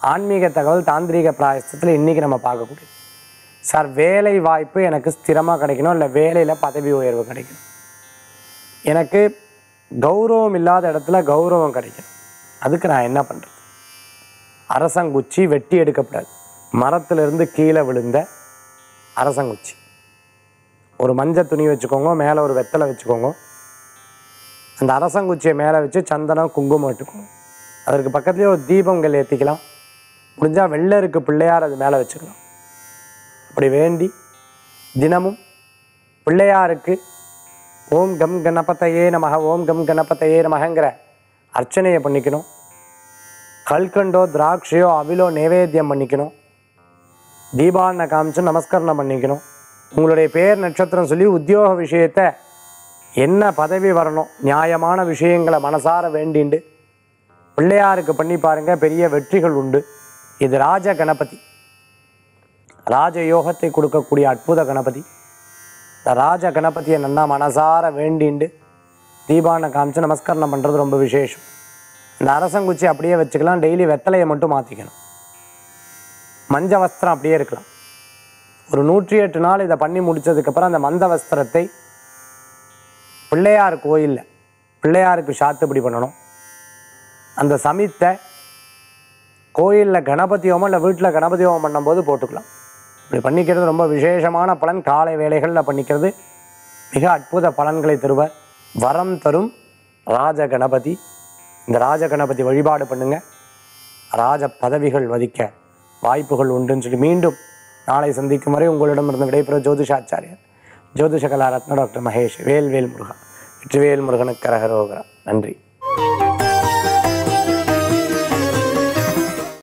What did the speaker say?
ஆன்மீக தகவல் தாந்திரீக பிராயசத்தில் இன்றைக்கி நம்ம பார்க்கக்கூடியது சார் வேலை வாய்ப்பு எனக்கு ஸ்திரமாக கிடைக்கணும் இல்லை வேலையில் பதவி உயர்வு கிடைக்கணும் எனக்கு கௌரவம் இல்லாத இடத்துல கௌரவம் கிடைக்கணும் அதுக்கு நான் என்ன பண்ணுறது அரசங்குச்சி வெட்டி எடுக்கப்படாது மரத்திலிருந்து கீழே விழுந்த அரசங்குச்சி ஒரு மஞ்சள் துணி வச்சுக்கோங்க மேலே ஒரு வெத்தலை வச்சுக்கோங்க அந்த அரசங்குச்சியை மேலே வச்சு சந்தனம் குங்குமம் இட்டுக்கோங்க அதற்கு பக்கத்துலேயே ஒரு தீபங்கள் ஏற்றிக்கலாம் முடிஞ்சால் வெள்ளருக்கு பிள்ளையார் அது மேலே வச்சுக்கலாம் அப்படி வேண்டி தினமும் பிள்ளையாருக்கு ஓம் கம் கணபதையே நமக ஓம் கம் கணபதையே நமகங்கிற அர்ச்சனையை பண்ணிக்கணும் கல்கண்டோ திராட்சையோ அவிலோ நைவேத்தியம் பண்ணிக்கணும் தீபாவளை காமிச்சு நமஸ்கரணம் பண்ணிக்கணும் உங்களுடைய பேர் நட்சத்திரம் சொல்லி உத்தியோக விஷயத்தை என்ன பதவி வரணும் நியாயமான விஷயங்களை மனசார வேண்டிண்டு பிள்ளையாருக்கு பண்ணி பாருங்க பெரிய வெற்றிகள் உண்டு இது ராஜ கணபதி ராஜ யோகத்தை கொடுக்கக்கூடிய அற்புத கணபதி இந்த ராஜ கணபதியை நன்னா மனசார வேண்டிண்டு தீபாவளை காமிச்சு நமஸ்கரணம் பண்ணுறது ரொம்ப விசேஷம் இந்த அரசங்குச்சி அப்படியே வச்சுக்கலாம் டெய்லி வெத்தலையை மட்டும் மாற்றிக்கணும் மஞ்ச வஸ்திரம் அப்படியே இருக்கலாம் ஒரு நூற்றி எட்டு நாள் இதை பண்ணி முடிச்சதுக்கப்புறம் அந்த மந்த வஸ்திரத்தை பிள்ளையார் கோயிலில் பிள்ளையாருக்கு சாத்துப்படி பண்ணணும் அந்த சமித்தை கோயிலில் கணபதி ஹோமம் இல்லை வீட்டில் கணபதி ஹோமம் பண்ணும்போது போட்டுக்கலாம் இப்படி பண்ணிக்கிறது ரொம்ப விசேஷமான பலன் காலை வேளைகளில் பண்ணிக்கிறது மிக அற்புத பலன்களை தருவர் வரம் தரும் ராஜ கணபதி இந்த ராஜ கணபதி வழிபாடு பண்ணுங்க ராஜ பதவிகள் வதிக்க வாய்ப்புகள் உண்டுன்னு சொல்லி மீண்டும் நாளை சந்திக்கும் வரை உங்களிடமிருந்து விடைபெறும் ஜோதிஷாச்சாரியர் ஜோதிஷ கலா ரத்ன டாக்டர் மகேஷ் வேல்வேல் முருகா வெற்றிவேல் முருகனுக்கு கரகரோகரா நன்றி